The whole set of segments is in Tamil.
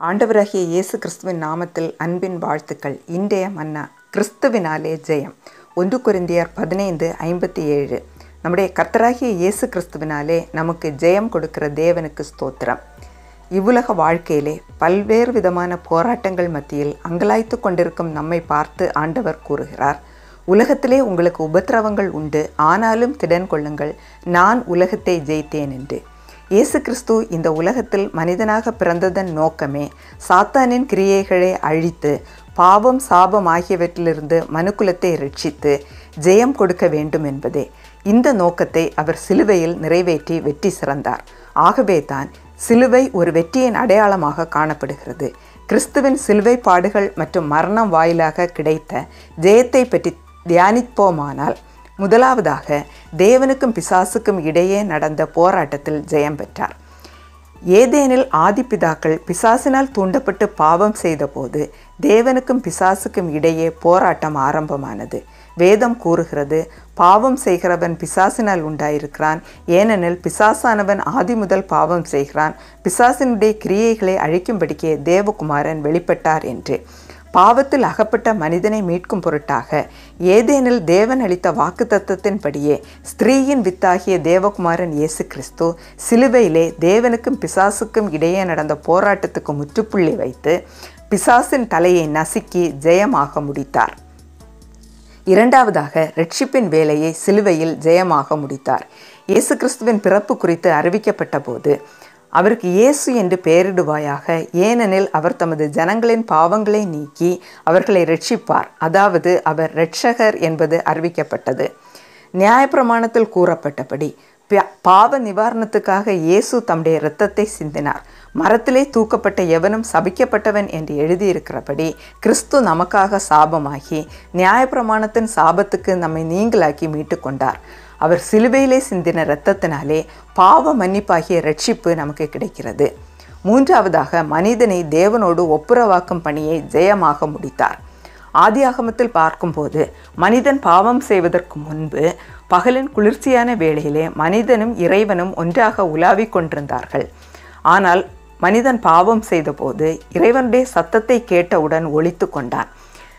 ஆண்டவராகிய இயேசு கிறிஸ்துவின் நாமத்தில் அன்பின் வாழ்த்துக்கள் இன்றைய மன்னா கிறிஸ்துவினாலே ஜெயம் ஒன்று குருந்தியர் பதினைந்து ஐம்பத்தி ஏழு நம்முடைய கர்த்தராகிய இயேசு கிறிஸ்துவினாலே நமக்கு ஜெயம் கொடுக்கிற தேவனுக்கு ஸ்தோத்திரம் இவ்வுலக வாழ்க்கையிலே பல்வேறு விதமான போராட்டங்கள் மத்தியில் அங்கலாய்த்து கொண்டிருக்கும் நம்மை பார்த்து ஆண்டவர் கூறுகிறார் உலகத்திலே உங்களுக்கு உபத்திரவங்கள் உண்டு ஆனாலும் திடன் கொள்ளுங்கள் நான் உலகத்தை ஜெயித்தேன் என்று இயேசு கிறிஸ்து இந்த உலகத்தில் மனிதனாக பிறந்ததன் நோக்கமே சாத்தானின் கிரியைகளை அழித்து பாவம் சாபம் ஆகியவற்றிலிருந்து மனுக்குலத்தை ரட்சித்து ஜெயம் கொடுக்க வேண்டும் என்பதே இந்த நோக்கத்தை அவர் சிலுவையில் நிறைவேற்றி வெற்றி சிறந்தார் ஆகவே தான் சிலுவை ஒரு வெற்றியின் அடையாளமாக காணப்படுகிறது கிறிஸ்துவின் சிலுவை பாடுகள் மற்றும் மரணம் வாயிலாக கிடைத்த ஜெயத்தை பற்றி தியானிப்போமானால் முதலாவதாக தேவனுக்கும் பிசாசுக்கும் இடையே நடந்த போராட்டத்தில் ஜெயம் பெற்றார் ஏதேனில் ஆதிப்பிதாக்கள் பிசாசினால் தூண்டப்பட்டு பாவம் செய்தபோது தேவனுக்கும் பிசாசுக்கும் இடையே போராட்டம் ஆரம்பமானது வேதம் கூறுகிறது பாவம் செய்கிறவன் பிசாசினால் உண்டாயிருக்கிறான் ஏனெனில் பிசாசானவன் ஆதி முதல் பாவம் செய்கிறான் பிசாசினுடைய கிரியைகளை அழிக்கும்படிக்கே தேவகுமாரன் வெளிப்பட்டார் என்று பாவத்தில் அகப்பட்ட மனிதனை மீட்கும் பொருட்டாக ஏதேனில் தேவன் அளித்த வாக்கு தத்துவத்தின்படியே ஸ்திரீயின் வித்தாகிய தேவகுமாரன் இயேசு கிறிஸ்து சிலுவையிலே தேவனுக்கும் பிசாசுக்கும் இடையே நடந்த போராட்டத்துக்கு முற்றுப்புள்ளி வைத்து பிசாசின் தலையை நசுக்கி ஜெயமாக முடித்தார் இரண்டாவதாக ரட்சிப்பின் வேலையை சிலுவையில் ஜெயமாக முடித்தார் இயேசு கிறிஸ்துவின் பிறப்பு குறித்து அறிவிக்கப்பட்ட போது அவருக்கு இயேசு என்று பெயரிடுவாயாக ஏனெனில் அவர் தமது ஜனங்களின் பாவங்களை நீக்கி அவர்களை ரட்சிப்பார் அதாவது அவர் ரட்சகர் என்பது அறிவிக்கப்பட்டது நியாயப்பிரமாணத்தில் கூறப்பட்டபடி பாவ நிவாரணத்துக்காக இயேசு தம்முடைய இரத்தத்தை சிந்தினார் மரத்திலே தூக்கப்பட்ட எவனும் சபிக்கப்பட்டவன் என்று எழுதியிருக்கிறபடி கிறிஸ்து நமக்காக சாபமாகி நியாயப்பிரமாணத்தின் சாபத்துக்கு நம்மை நீங்களாக்கி மீட்டு கொண்டார் அவர் சிலுவையிலே சிந்தின இரத்தத்தினாலே பாவ மன்னிப்பாகிய ரட்சிப்பு நமக்கு கிடைக்கிறது மூன்றாவதாக மனிதனை தேவனோடு ஒப்புரவாக்கும் பணியை ஜெயமாக முடித்தார் ஆதி ஆகமத்தில் பார்க்கும்போது மனிதன் பாவம் செய்வதற்கு முன்பு பகலின் குளிர்ச்சியான வேளையிலே மனிதனும் இறைவனும் ஒன்றாக உலாவிக் கொண்டிருந்தார்கள் ஆனால் மனிதன் பாவம் செய்தபோது இறைவனுடைய சத்தத்தை கேட்டவுடன் ஒழித்து கொண்டான்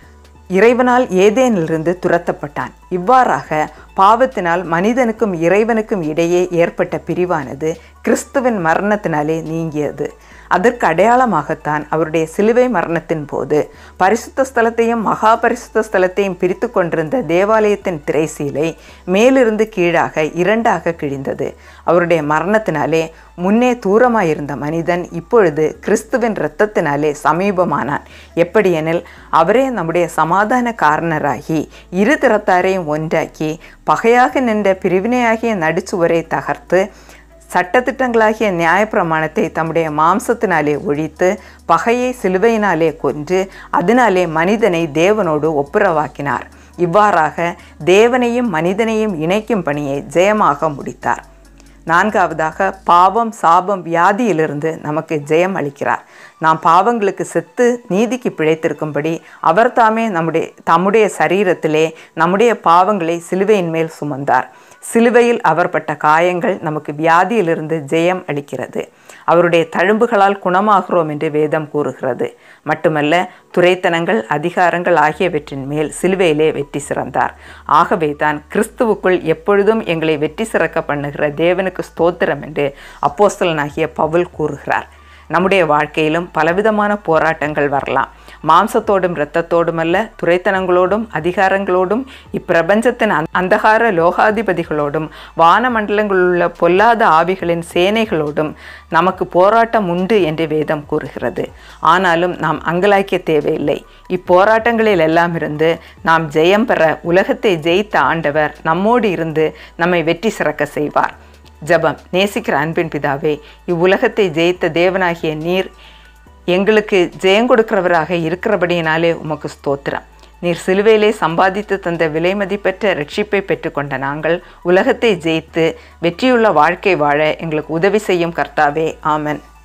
இறைவனால் ஏதேனிலிருந்து துரத்தப்பட்டான் இவ்வாறாக பாவத்தினால் மனிதனுக்கும் இறைவனுக்கும் இடையே ஏற்பட்ட பிரிவானது கிறிஸ்துவின் மரணத்தினாலே நீங்கியது அதற்கு அடையாளமாகத்தான் அவருடைய சிலுவை மரணத்தின் போது பரிசுத்த ஸ்தலத்தையும் மகா பரிசுத்த ஸ்தலத்தையும் பிரித்து கொண்டிருந்த தேவாலயத்தின் திரைசீலை மேலிருந்து கீழாக இரண்டாக கிழிந்தது அவருடைய மரணத்தினாலே முன்னே தூரமாயிருந்த மனிதன் இப்பொழுது கிறிஸ்துவின் இரத்தத்தினாலே சமீபமானான் எப்படியெனில் அவரே நம்முடைய சமாதான காரணராகி இரு திறத்தாரையும் ஒன்றாக்கி பகையாக நின்ற பிரிவினையாகிய நடுச்சுவரை தகர்த்து சட்டத்திட்டங்களாகிய நியாயப்பிரமாணத்தை தம்முடைய மாம்சத்தினாலே ஒழித்து பகையை சிலுவையினாலே கொன்று அதனாலே மனிதனை தேவனோடு ஒப்புரவாக்கினார் இவ்வாறாக தேவனையும் மனிதனையும் இணைக்கும் பணியை ஜெயமாக முடித்தார் நான்காவதாக பாவம் சாபம் வியாதியிலிருந்து நமக்கு ஜெயம் அளிக்கிறார் நாம் பாவங்களுக்கு செத்து நீதிக்கு பிழைத்திருக்கும்படி அவர் தாமே நம்முடைய தம்முடைய சரீரத்திலே நம்முடைய பாவங்களை சிலுவையின் மேல் சுமந்தார் சிலுவையில் அவர் பட்ட காயங்கள் நமக்கு வியாதியிலிருந்து ஜெயம் அளிக்கிறது அவருடைய தழும்புகளால் குணமாகிறோம் என்று வேதம் கூறுகிறது மட்டுமல்ல துறைத்தனங்கள் அதிகாரங்கள் ஆகியவற்றின் மேல் சிலுவையிலே வெற்றி சிறந்தார் ஆகவே தான் கிறிஸ்துவுக்குள் எப்பொழுதும் எங்களை வெற்றி சிறக்க பண்ணுகிற தேவனுக்கு ஸ்தோத்திரம் என்று அப்போஸ்தலனாகிய பவுல் கூறுகிறார் நம்முடைய வாழ்க்கையிலும் பலவிதமான போராட்டங்கள் வரலாம் மாம்சத்தோடும் இரத்தத்தோடும் அல்ல துறைத்தனங்களோடும் அதிகாரங்களோடும் இப்பிரபஞ்சத்தின் அந்தகார லோகாதிபதிகளோடும் வானமண்டலங்களிலுள்ள பொல்லாத ஆவிகளின் சேனைகளோடும் நமக்கு போராட்டம் உண்டு என்று வேதம் கூறுகிறது ஆனாலும் நாம் அங்கலாய்க்க தேவையில்லை இப்போராட்டங்களில் எல்லாம் இருந்து நாம் ஜெயம் பெற உலகத்தை ஜெயித்த ஆண்டவர் நம்மோடு இருந்து நம்மை வெற்றி சிறக்க செய்வார் ஜபம் நேசிக்கிற அன்பின் பிதாவே இவ்வுலகத்தை ஜெயித்த தேவனாகிய நீர் எங்களுக்கு ஜெயம் கொடுக்கிறவராக இருக்கிறபடியினாலே உமக்கு ஸ்தோத்திரம் நீர் சிலுவையிலே சம்பாதித்து தந்த விலை மதிப்பெற்ற ரட்சிப்பை பெற்றுக்கொண்ட நாங்கள் உலகத்தை ஜெயித்து வெற்றியுள்ள வாழ்க்கை வாழ எங்களுக்கு உதவி செய்யும் கர்த்தாவே ஆமன்